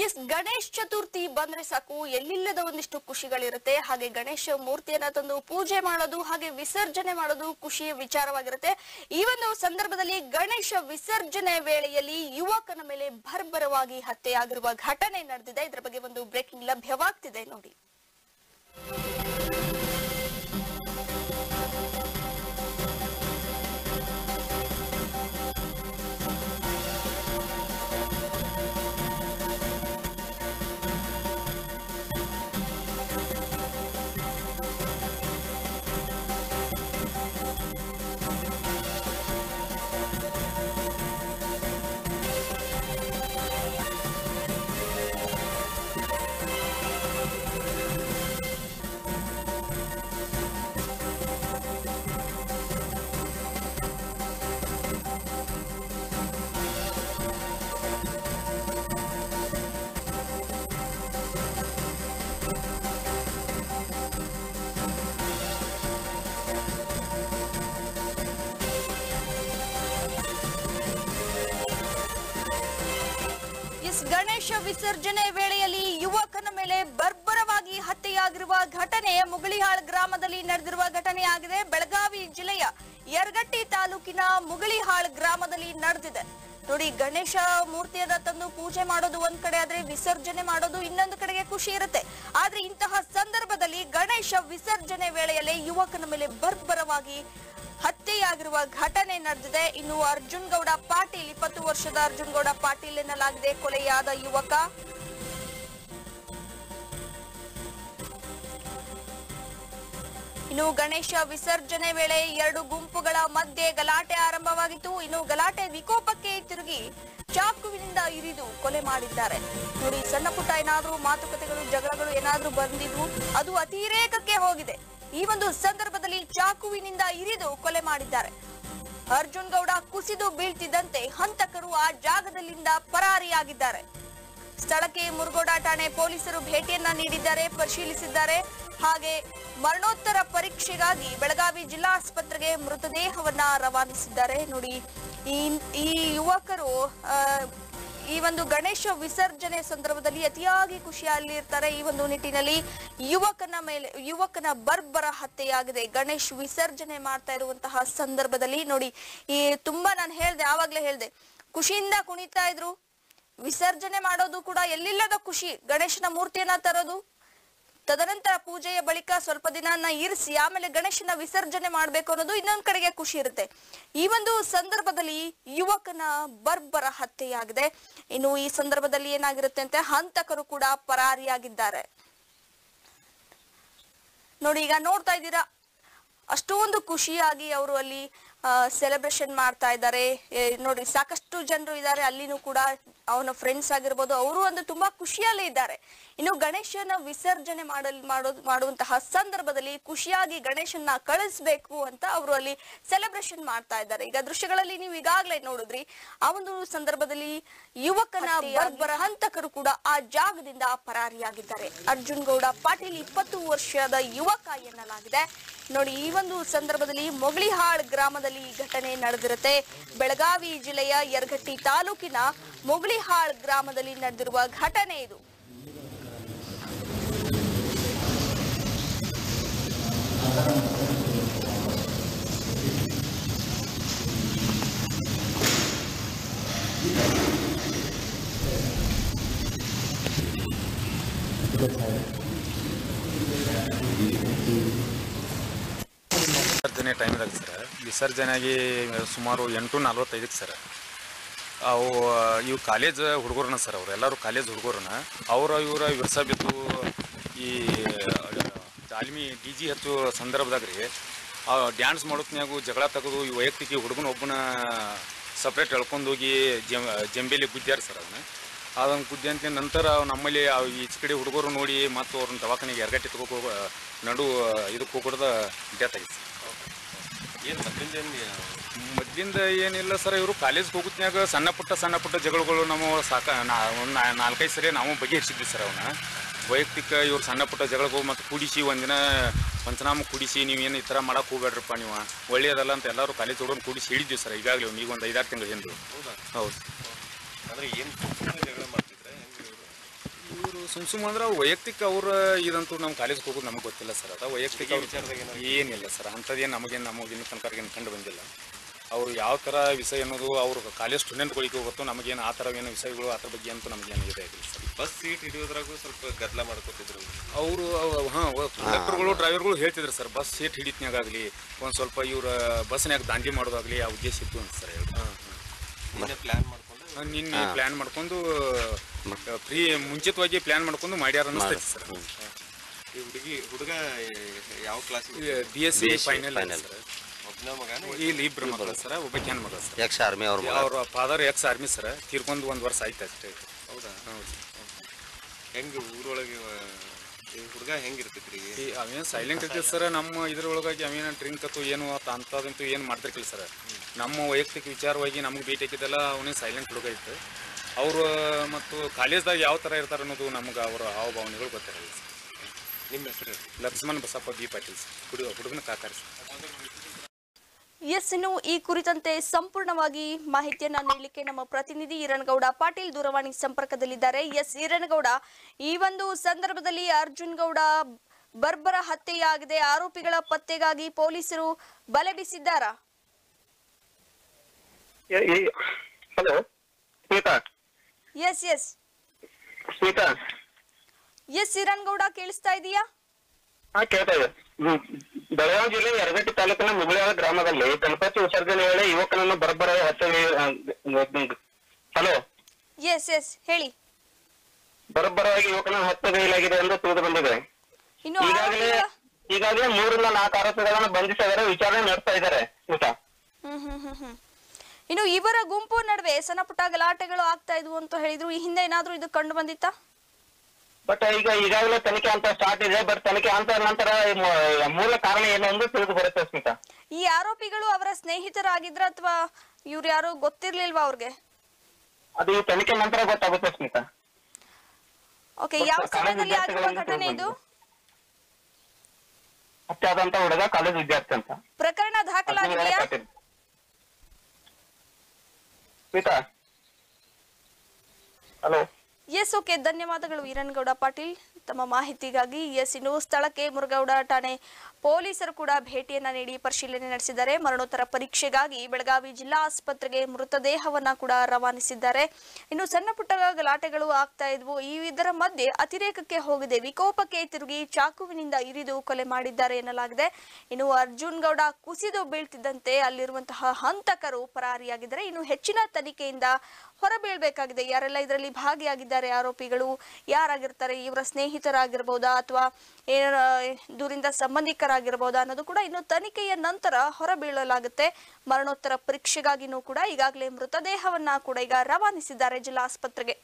S Ganesh Chaturthi ಬಂದ್ರೆ ಸಾಕು ಎಲ್ಲಿಲ್ಲದ ಒಂದಿಷ್ಟು ಖುಷಿಗಳಿರುತ್ತೆ ಹಾಗೆ ಗಣೇಶ ಮೂರ್ತಿಯನ್ನ ತಂದು ಪೂಜೆ ಮಾಡೋದು ಹಾಗೆ ವಿಸರ್ಜನೆ ಮಾಡೋದು ಖುಷಿಯ ವಿಚಾರವಾಗಿರುತ್ತೆ ಈ ಒಂದು ಸಂದರ್ಭದಲ್ಲಿ ಗಣೇಶ ವಿಸರ್ಜನೆ ವೇಳೆಯಲ್ಲಿ ಯುವಕನ ಮೇಲೆ ಭರ್ಭರವಾಗಿ ಹತ್ಯೆಯಾಗಿರುವ ಘಟನೆ ನಡೆದಿದೆ ಇದರ ಬಗ್ಗೆ ಒಂದು ಬ್ರೇಕಿಂಗ್ ಲಭ್ಯವಾಗ್ತಿದೆ ನೋಡಿ ಎಸ್ ಗಣೇಶ ವಿಸರ್ಜನೆ ವೇಳೆಯಲ್ಲಿ ಯುವಕನ ಮೇಲೆ ಬರ್ಬರವಾಗಿ ಹತ್ಯೆಯಾಗಿರುವ ಘಟನೆ ಮುಗಳಿಹಾಳ್ ಗ್ರಾಮದಲ್ಲಿ ನಡೆದಿರುವ ಘಟನೆಯಾಗಿದೆ ಬೆಳಗಾವಿ ಜಿಲ್ಲೆಯ ಯರಗಟ್ಟಿ ತಾಲೂಕಿನ ಮುಗಳಿಹಾಳ್ ಗ್ರಾಮದಲ್ಲಿ ನಡೆದಿದೆ ನೋಡಿ ಗಣೇಶ ಮೂರ್ತಿಯನ್ನ ತಂದು ಪೂಜೆ ಮಾಡೋದು ಒಂದ್ ಕಡೆ ಆದ್ರೆ ವಿಸರ್ಜನೆ ಮಾಡೋದು ಇನ್ನೊಂದು ಕಡೆಗೆ ಖುಷಿ ಇರುತ್ತೆ ಆದ್ರೆ ಇಂತಹ ಸಂದರ್ಭದಲ್ಲಿ ಗಣೇಶ ವಿಸರ್ಜನೆ ವೇಳೆಯಲ್ಲಿ ಯುವಕನ ಮೇಲೆ ಬರ್ಬರವಾಗಿ ಹತ್ಯೆಯಾಗಿರುವ ಘಟನೆ ನಡೆದಿದೆ ಇನ್ನು ಅರ್ಜುನ್ ಗೌಡ ಪಾಟೀಲ್ ಇಪ್ಪತ್ತು ವರ್ಷದ ಅರ್ಜುನ್ ಗೌಡ ಪಾಟೀಲ್ ಎನ್ನಲಾಗಿದೆ ಕೊಲೆಯಾದ ಯುವಕ ಇನ್ನು ಗಣೇಶ ವಿಸರ್ಜನೆ ವೇಳೆ ಎರಡು ಗುಂಪುಗಳ ಮಧ್ಯೆ ಗಲಾಟೆ ಆರಂಭವಾಗಿತ್ತು ಇನ್ನು ಗಲಾಟೆ ವಿಕೋಪಕ್ಕೆ ತಿರುಗಿ ಚಾಕುವಿನಿಂದ ಇರಿದು ಕೊಲೆ ಮಾಡಿದ್ದಾರೆ ನೋಡಿ ಸಣ್ಣ ಪುಟ್ಟ ಏನಾದ್ರೂ ಮಾತುಕತೆಗಳು ಜಗಳಗಳು ಏನಾದ್ರೂ ಬಂದಿದ್ವು ಅದು ಅತಿರೇಕಕ್ಕೆ ಹೋಗಿದೆ ಈ ಒಂದು ಸಂದರ್ಭದಲ್ಲಿ ಚಾಕುವಿನಿಂದ ಇರಿದು ಕೊಲೆ ಮಾಡಿದ್ದಾರೆ ಅರ್ಜುನ್ ಗೌಡ ಕುಸಿದು ಬೀಳ್ತಿದ್ದಂತೆ ಹಂತಕರು ಆ ಜಾಗದಲ್ಲಿಂದ ಪರಾರಿಯಾಗಿದ್ದಾರೆ ಸ್ಥಳಕ್ಕೆ ಮುರುಗೋಡ ಠಾಣೆ ಪೊಲೀಸರು ಭೇಟಿಯನ್ನ ನೀಡಿದ್ದಾರೆ ಪರಿಶೀಲಿಸಿದ್ದಾರೆ ಹಾಗೆ ಮರಣೋತ್ತರ ಪರೀಕ್ಷೆಗಾಗಿ ಬೆಳಗಾವಿ ಜಿಲ್ಲಾಸ್ಪತ್ರೆಗೆ ಮೃತದೇಹವನ್ನ ರವಾನಿಸಿದ್ದಾರೆ ನೋಡಿ ಈ ಈ ಯುವಕರು ಆ, ಈ ಒಂದು ಗಣೇಶ ವಿಸರ್ಜನೆ ಸಂದರ್ಭದಲ್ಲಿ ಅತಿಯಾಗಿ ಖುಷಿಯಲ್ಲಿ ಇರ್ತಾರೆ ಈ ಒಂದು ನಿಟ್ಟಿನಲ್ಲಿ ಯುವಕನ ಮೇಲೆ ಯುವಕನ ಬರ್ಬರ ಹತ್ಯೆಯಾಗಿದೆ ಗಣೇಶ್ ವಿಸರ್ಜನೆ ಮಾಡ್ತಾ ಇರುವಂತಹ ಸಂದರ್ಭದಲ್ಲಿ ನೋಡಿ ಈ ತುಂಬಾ ನಾನು ಹೇಳ್ದೆ ಆವಾಗ್ಲೇ ಹೇಳ್ದೆ ಖುಷಿಯಿಂದ ಕುಣಿತಾ ಇದ್ರು ವಿಸರ್ಜನೆ ಮಾಡೋದು ಕೂಡ ಎಲ್ಲಿಲ್ಲದ ಖುಷಿ ಗಣೇಶನ ಮೂರ್ತಿಯನ್ನ ತರೋದು ತದನಂತರ ಪೂಜೆಯ ಬಳಿಕ ಸ್ವಲ್ಪ ದಿನ ಇರಿಸಿ ಆಮೇಲೆ ಗಣೇಶನ ವಿಸರ್ಜನೆ ಮಾಡ್ಬೇಕು ಅನ್ನೋದು ಇನ್ನೊಂದ್ ಕಡೆಗೆ ಖುಷಿ ಇರುತ್ತೆ ಈ ಒಂದು ಸಂದರ್ಭದಲ್ಲಿ ಯುವಕನ ಬರ್ಬರ ಹತ್ಯೆಯಾಗಿದೆ ಇನ್ನು ಈ ಸಂದರ್ಭದಲ್ಲಿ ಏನಾಗಿರುತ್ತೆ ಅಂತ ಹಂತಕರು ಕೂಡ ಪರಾರಿಯಾಗಿದ್ದಾರೆ ನೋಡಿ ಈಗ ನೋಡ್ತಾ ಇದ್ದೀರಾ ಅಷ್ಟೊಂದು ಖುಷಿಯಾಗಿ ಅವರು ಅಲ್ಲಿ ಸೆಲೆಬ್ರೇಷನ್ ಮಾಡ್ತಾ ಇದ್ದಾರೆ ಏ, ನೋಡಿ ಸಾಕಷ್ಟು ಜನರು ಇದ್ದಾರೆ ಅಲ್ಲಿನೂ ಕೂಡ ಅವನ ಫ್ರೆಂಡ್ಸ್ ಆಗಿರ್ಬೋದು ಅವರು ಒಂದು ತುಂಬಾ ಖುಷಿಯಲ್ಲೇ ಇದ್ದಾರೆ ಇನ್ನು ಗಣೇಶನ ವಿಸರ್ಜನೆ ಮಾಡಲ್ ಮಾಡೋದು ಮಾಡುವಂತಹ ಸಂದರ್ಭದಲ್ಲಿ ಖುಷಿಯಾಗಿ ಗಣೇಶನ್ನ ಕಳಿಸ್ಬೇಕು ಅಂತ ಅವರು ಅಲ್ಲಿ ಸೆಲೆಬ್ರೇಷನ್ ಮಾಡ್ತಾ ಇದ್ದಾರೆ ಈಗ ದೃಶ್ಯಗಳಲ್ಲಿ ನೀವು ಈಗಾಗಲೇ ನೋಡಿದ್ರಿ ಆ ಒಂದು ಸಂದರ್ಭದಲ್ಲಿ ಯುವಕನ ಬರ್ಬರ ಹಂತಕರು ಕೂಡ ಆ ಜಾಗದಿಂದ ಪರಾರಿಯಾಗಿದ್ದಾರೆ ಅರ್ಜುನ್ ಗೌಡ ಪಾಟೀಲ್ ಇಪ್ಪತ್ತು ವರ್ಷದ ಯುವಕ ಎನ್ನಲಾಗಿದೆ ನೋಡಿ ಈ ಒಂದು ಸಂದರ್ಭದಲ್ಲಿ ಮೊಗಳಿಹಾಳ್ ಗ್ರಾಮದಲ್ಲಿ ಈ ಘಟನೆ ನಡೆದಿರುತ್ತೆ ಬೆಳಗಾವಿ ಜಿಲ್ಲೆಯ ಯರಗಟ್ಟಿ ತಾಲೂಕಿನ ಮೊಗಳಿಹಾಳ್ ಗ್ರಾಮದಲ್ಲಿ ನಡೆದಿರುವ ಘಟನೆ ಇದು ವಿಸರ್ಜನೆ ಟೈಮ್ದಾಗ ಸರ್ ವಿಸರ್ಜನೆಯಾಗಿ ಸುಮಾರು ಎಂಟು ನಲ್ವತ್ತೈದಕ್ಕೆ ಸರ್ ಅವು ಇವು ಕಾಲೇಜ್ ಹುಡುಗರನ್ನ ಸರ್ ಅವ್ರು ಎಲ್ಲರೂ ಕಾಲೇಜ್ ಹುಡುಗರನ್ನ ಅವರ ಇವರ ವಿರ್ಸ ಬಿದ್ದು ಈ ತಾಲೀಮಿ ಡಿ ಜಿ ಹಚ್ಚೋ ಸಂದರ್ಭದಾಗ ರೀ ಆ ಡ್ಯಾನ್ಸ್ ಮಾಡೋತ್ನ್ಯಾಗು ಜಗಳ ತೆಗೆದು ಈ ವೈಯಕ್ತಿಕ ಹುಡುಗನ ಒಬ್ಬನ ಸಪ್ರೇಟ್ ಎಳ್ಕೊಂಡು ಹೋಗಿ ಜಂ ಜಂಬೇಲಿ ಗುದ್ದ್ಯಾರ ಸರ್ ಅದನ್ನ ಅದನ್ನು ಗುದ್ದಿ ಅಂತ ನಂತರ ನಮ್ಮಲ್ಲಿ ಆ ಈಚೆ ಕಡೆ ಹುಡುಗರು ನೋಡಿ ಮತ್ತು ಅವ್ರನ್ನ ದವಾಖಾನೆಗೆ ಎರಗಟ್ಟಿ ತಗೋ ನಡು ಇದಕ್ಕೆ ಹೋಗ್ಬಿಡ್ದ ಡೆತ್ ಆಗಿತ್ತು ಏನು ಮೊದಲಿಂದ ಏನು ಮೊದ್ಲಿಂದ ಏನಿಲ್ಲ ಸರ್ ಇವರು ಕಾಲೇಜ್ಗೆ ಹೋಗುತ್ನ್ಯಾಗ ಸಣ್ಣ ಪುಟ್ಟ ಸಣ್ಣ ಪುಟ್ಟ ಜಗಳಗಳು ನಾವು ಸಾಕ ನಾ ಒಂದು ನಾಲ್ಕೈದು ಸರಿ ನಾವು ಬಗೆಹರಿಸಿದ್ವಿ ಸರ್ ಅವನ್ನ ವೈಯಕ್ತಿಕ ಇವ್ರು ಸಣ್ಣ ಪುಟ್ಟ ಜಗಳಗಳು ಮತ್ತು ಕುಡಿಸಿ ಒಂದಿನ ಪಂಚನಾಮ ಕುಡಿಸಿ ನೀವೇನು ಈ ಥರ ಮಾಡಕ್ಕೆ ಹೋಗ್ಬೇಡ್ರಪ್ಪ ನೀವು ಒಳ್ಳೆಯದಲ್ಲ ಅಂತ ಎಲ್ಲರೂ ಕಾಲೇಜ್ ಹುಡುಗರು ಕೂಡಿಸಿ ಹೇಳಿದ್ವಿ ಸರ್ ಈಗಾಗಲೇ ಈಗ ಒಂದು ಐದಾರು ತಿಂಗಳು ಹಿಂದೆ ಹೌದಾ ಹೌದು ಅಂದ್ರೆ ಏನು ಜಗಳ ಮಾಡ್ತಿದ್ರೆ ಹೆಂಗೆ ಇವ್ರು? ಸುಮ್ ಸುಮ್ ಅಂದ್ರೆ ವೈಯಕ್ತಿಕ ಅವ್ರ ಇದಂತೂ ನಮ್ಮ ಕಾಲೇಜ್ಗೆ ಹೋಗೋದು ನಮ್ಗೆ ಗೊತ್ತಿಲ್ಲ ಸರ್ ಅದ ವೈಯಕ್ತಿಕ ಅವ್ರ ವಿಚಾರದಾಗ ಏನಿಲ್ಲ ಸರ್ ಅಂಥದ್ದೇನು ನಮಗೇನು ನಮಗಿನ್ನು ತನಕ ಏನು ಕಂಡು ಬಂದಿಲ್ಲ ಅವರು ಯಾವ ಥರ ವಿಷಯ ಅನ್ನೋದು ಅವ್ರ ಕಾಲೇಜ್ ಸ್ಟೂಡೆಂಟ್ಗಳಿಗೆ ಗೊತ್ತು ನಮಗೇನು ಆ ಥರ ಏನು ವಿಷಯಗಳು ಅದ್ರ ಬಗ್ಗೆ ಅಂತೂ ನಮಗೇನು ಇದೆ ಆಗಿಲ್ಲ ಸರ್ ಬಸ್ ಸೀಟ್ ಹಿಡಿಯೋದ್ರಾಗೂ ಸ್ವಲ್ಪ ಗದ್ದಲ ಮಾಡ್ಕೊತಿದ್ರು ಅವರು ಹಾಂ ಕಂಡಕ್ಟರ್ಗಳು ಡ್ರೈವರ್ಗಳು ಹೇಳ್ತಿದ್ರು ಸರ್ ಬಸ್ ಸೀಟ್ ಹಿಡಿತ್ನಾಗಲಿ ಒಂದು ಸ್ವಲ್ಪ ಇವ್ರ ಬಸ್ನ್ಯಾಗ ದಾಂಡಿ ಮಾಡೋದಾಗಲಿ ಆ ಉದ್ದೇಶ ಇತ್ತು ಅಂತ ಸರ್ ಹೇಳಿ ನಿನ್ನೆ ಪ್ಲಾನ್ ಮಾಡ್ಕೊಂಡು ನಿನ್ನೆ ಪ್ಲ್ಯಾನ್ ಮಾಡ್ಕೊಂಡು ಫ್ರೀ ಮುಂಚಿತವಾಗಿ ಪ್ಲ್ಯಾನ್ ಮಾಡ್ಕೊಂಡು ಮಾಡ್ಯಾರ ಅನ್ನಿಸ್ತೈತಿ ಸರ್ ಈ ಹುಡುಗಿ ಹುಡುಗ ಯಾವ ಕ್ಲಾಸಿಗೆ B S C final sir ಒಬ್ಬನ ಮಗನ ಇಲ್ಲಿ ಇಬ್ರು ಮಕ್ಕಳು ಸರ್ ಒಬ್ಬ ಕ್ಯಾನ್ ಮಗಳು ಸರ್ ಎಕ್ಸ್ ಆರ್ಮಿ ಅವ್ರ ಮಗ ಅವ್ರ ಫಾದರ್ ಎಕ್ಸ್ ಆರ್ಮಿ ಸರ್ ತೀರ್ಕೊಂಡು ಒಂದು ವರ್ಷ ಆಯ್ತು ಅಷ್ಟೇ ಹೌದಾ ಹೌದು ಹೆಂಗೆ ಊರೊಳಗೆ ಈ ಹುಡುಗ ಹೆಂಗಿರ್ತೈತ್ರಿ ಈ ಅವೇನು ಸೈಲೆಂಟ್ ಇರ್ತೈತೆ ಸರ್ ನಮ್ಮ ಇದ್ರೊಳಗಾಗಿ ಅವೇನು ಡ್ರಿಂಕ್ ಅಥವಾ ಏನು ಅಂತ ಅಂಥದಂತೂ ಏನು ಮಾಡ್ತಿರ್ಕಿಲ್ಲ ಸರ್ ನಮ್ಮ ವೈಯಕ್ತಿಕ ವಿಚಾರವಾಗಿ ನಮ್ಗೆ ಭೇಟಿ ಹಾಕಿದ್ದೆಲ್ಲ ಅವನೇ ಸೈಲೆಂಟ್ ಹುಡುಗ ಇತ್ತು ಅವರು ಮತ್ತು ಕಾಲೇಜ್ದಾಗ ಯಾವ ಥರ ಇರ್ತಾರೆ ಅನ್ನೋದು ನಮ್ಗೆ ಅವರ ಹಾವ ಭಾವನೆಗಳು ಗೊತ್ತಿರಲ್ಲ ಸರ್ ನಿಮ್ಮ ಹೆಸರು ಲಕ್ಷ್ಮಣ್ ಬಸಪ್ಪ ಬಿ ಪಾಟೀಲ್ ಸರ್ ಹುಡುಗ ಹುಡುಗನ ಕಾಕಾರಿ ಸರ್ ಎಸ್ ಇನ್ನು ಈ ಕುರಿತಂತೆ ಸಂಪೂರ್ಣವಾಗಿ ಮಾಹಿತಿಯನ್ನ ನೀಡಲಿಕ್ಕೆ ನಮ್ಮ ಪ್ರತಿನಿಧಿ ಈರನಗೌಡ ಪಾಟೀಲ್ ದೂರವಾಣಿ ಸಂಪರ್ಕದಲ್ಲಿದ್ದಾರೆ ಎಸ್ ಈರನಗೌಡ ಈ ಒಂದು ಸಂದರ್ಭದಲ್ಲಿ ಅರ್ಜುನ್ ಗೌಡ ಬರ್ಬರ ಹತ್ಯೆಯಾಗಿದೆ ಆರೋಪಿಗಳ ಪತ್ತೆಗಾಗಿ ಪೊಲೀಸರು ಬಲೆ ಬೀಸಿದ್ದಾರಾ hello Smitha S S Smitha S Eeranagouda ಕೇಳಿಸ್ತಾ ಇದೆಯಾ ಹಾ ಕೇಳ್ತಾ ಇದೆ ಹ್ಮ್. ಬೆಳಗಾವಿ ಜಿಲ್ಲೆ ಯರಗಟ್ಟಿ ತಾಲೂಕಿನ ಮುಗುಳಿಯಾಳ ಗ್ರಾಮದಲ್ಲಿ ಗಣಪತಿ ವಿಸರ್ಜನೆ ವೇಳೆ ಯುವಕನನ್ನು ಬರಬರ ಹತ್ಯೆ ಹಲೋ ಎಸ್ ಎಸ್ ಹೇಳಿ ಬರಬ್ಬರವಾಗಿ ಯುವಕನನ್ನು ಹತ್ಯೆಗೈಲಾಗಿದೆ ಎಂದು ತಿಳಿದು ಬಂದಿದೆ ಇನ್ನು ಈಗಾಗಲೇ ಆರೋಪಿಗಳ ಈಗಾಗಲೇ ಮೂರರಿಂದ ನಾಲ್ಕು ಆರೋಪಿಗಳನ್ನು ಬಂಧಿಸಿದರೆ ವಿಚಾರಣೆ ನಡೆಸ್ತಾ ಇದ್ದಾರೆ ಸ್ಮಿತಾ ಹ್ಮ್ ಹ್ಮ್ ಹ್ಮ್ ಹ್ಮ್ ಇನ್ನು ಇವರ ಗುಂಪು ನಡುವೆ ಸಣ್ಣ ಪುಟ್ಟ ಗಲಾಟೆಗಳು ಆಗ್ತಾ ಇದ್ವು ಅಂತ ಹೇಳಿದ್ರು ಈ ಹಿಂದೆ ಏನಾದ್ರೂ ಇದು ಕಂಡು ಬಂದಿತ್ತಾ ಬಟ್ ಈಗ ಈಗಾಗಲೇ ತನಿಖೆ ಅಂತ ಸ್ಟಾರ್ಟ್ ಇದೆ ಬಟ್ ತನಿಖೆ ಅಂತ ನಂತರ ಈ ಮೂ- ಮೂಲ ಕಾರಣ ಏನು ಎಂದು ತಿಳಿದು ಬರುತ್ತೆ ಸ್ಮಿತಾ ಈ ಆರೋಪಿಗಳು ಅವರ ಸ್ನೇಹಿತರಾಗಿದ್ರ ಅಥವಾ ಇವ್ರು ಯಾರು ಗೊತ್ತಿರ್ಲಿಲ್ವಾ ಅವ್ರಿಗೆ ಅದು ಈ ತನಿಖೆ ನಂತರ ಗೊತ್ತಾಗುತ್ತೆ ಸ್ಮಿತಾ ಓಕೆ ಗೊತ್ತಾ? ಯಾವ ಕಾಲೇಜ್ ಸಮಯದಲ್ಲಿ ಆಗಿರುವ ವಿದ್ಯಾರ್ಥಿಗಳನ್ನು ಘಟನೆ ಇದು ಹತ್ಯೆ ಆದಂತ ಹುಡುಗ ಕಾಲೇಜ್ ವಿದ್ಯಾರ್ಥಿ ಅಂತ ಪ್ರಕರಣ ದಾಖಲಾಗಿದೆಯಾ ಸ್ಮಿತಾ ಹಲೋ ಎಸ್ ಓಕೆ ಧನ್ಯವಾದಗಳು ವೀರನ್ಗೌಡ ಪಾಟೀಲ್ ತಮ್ಮ ಮಾಹಿತಿಗಾಗಿ ಎಸ್ ಇನ್ನು ಸ್ಥಳಕ್ಕೆ ಮುರುಗೌಡ ಠಾಣೆ ಪೊಲೀಸರು ಕೂಡ ಭೇಟಿಯನ್ನ ನೀಡಿ ಪರಿಶೀಲನೆ ನಡೆಸಿದ್ದಾರೆ ಮರಣೋತ್ತರ ಪರೀಕ್ಷೆಗಾಗಿ ಬೆಳಗಾವಿ ಜಿಲ್ಲಾ ಆಸ್ಪತ್ರೆಗೆ ಮೃತದೇಹವನ್ನ ಕೂಡ ರವಾನಿಸಿದ್ದಾರೆ ಇನ್ನು ಸಣ್ಣ ಪುಟ್ಟ ಗಲಾಟೆಗಳು ಆಗ್ತಾ ಇದ್ವು ಈ ಇದರ ಮಧ್ಯೆ ಅತಿರೇಕಕ್ಕೆ ಹೋಗಿದೆ ವಿಕೋಪಕ್ಕೆ ತಿರುಗಿ ಚಾಕುವಿನಿಂದ ಇರಿದು ಕೊಲೆ ಮಾಡಿದ್ದಾರೆ ಎನ್ನಲಾಗಿದೆ ಇನ್ನು ಅರ್ಜುನ್ ಗೌಡ ಕುಸಿದು ಬೀಳ್ತಿದ್ದಂತೆ ಅಲ್ಲಿರುವಂತಹ ಹಂತಕರು ಪರಾರಿಯಾಗಿದ್ದಾರೆ ಇನ್ನು ಹೆಚ್ಚಿನ ತನಿಖೆಯಿಂದ ಹೊರಬೀಳ್ಬೇಕಾಗಿದೆ ಯಾರೆಲ್ಲ ಇದರಲ್ಲಿ ಭಾಗಿಯಾಗಿದ್ದಾರೆ ಆರೋಪಿಗಳು ಯಾರಾಗಿರ್ತಾರೆ ಇವರ ಸ್ನೇಹಿತರಾಗಿರ್ಬೋದಾ ಅಥವಾ ಏನ ದೂರಿಂದ ಸಂಬಂಧಿಕರಾಗಿರ್ಬೋದಾ ಅನ್ನೋದು ಕೂಡ ಇನ್ನು ತನಿಖೆಯ ನಂತರ ಹೊರಬೀಳಲಾಗುತ್ತೆ ಮರಣೋತ್ತರ ಪರೀಕ್ಷೆಗಾಗಿನೂ ಕೂಡ ಈಗಾಗಲೇ ಮೃತದೇಹವನ್ನ ಕೂಡ ಈಗ ರವಾನಿಸಿದ್ದಾರೆ ಜಿಲ್ಲಾ ಆಸ್ಪತ್ರೆಗೆ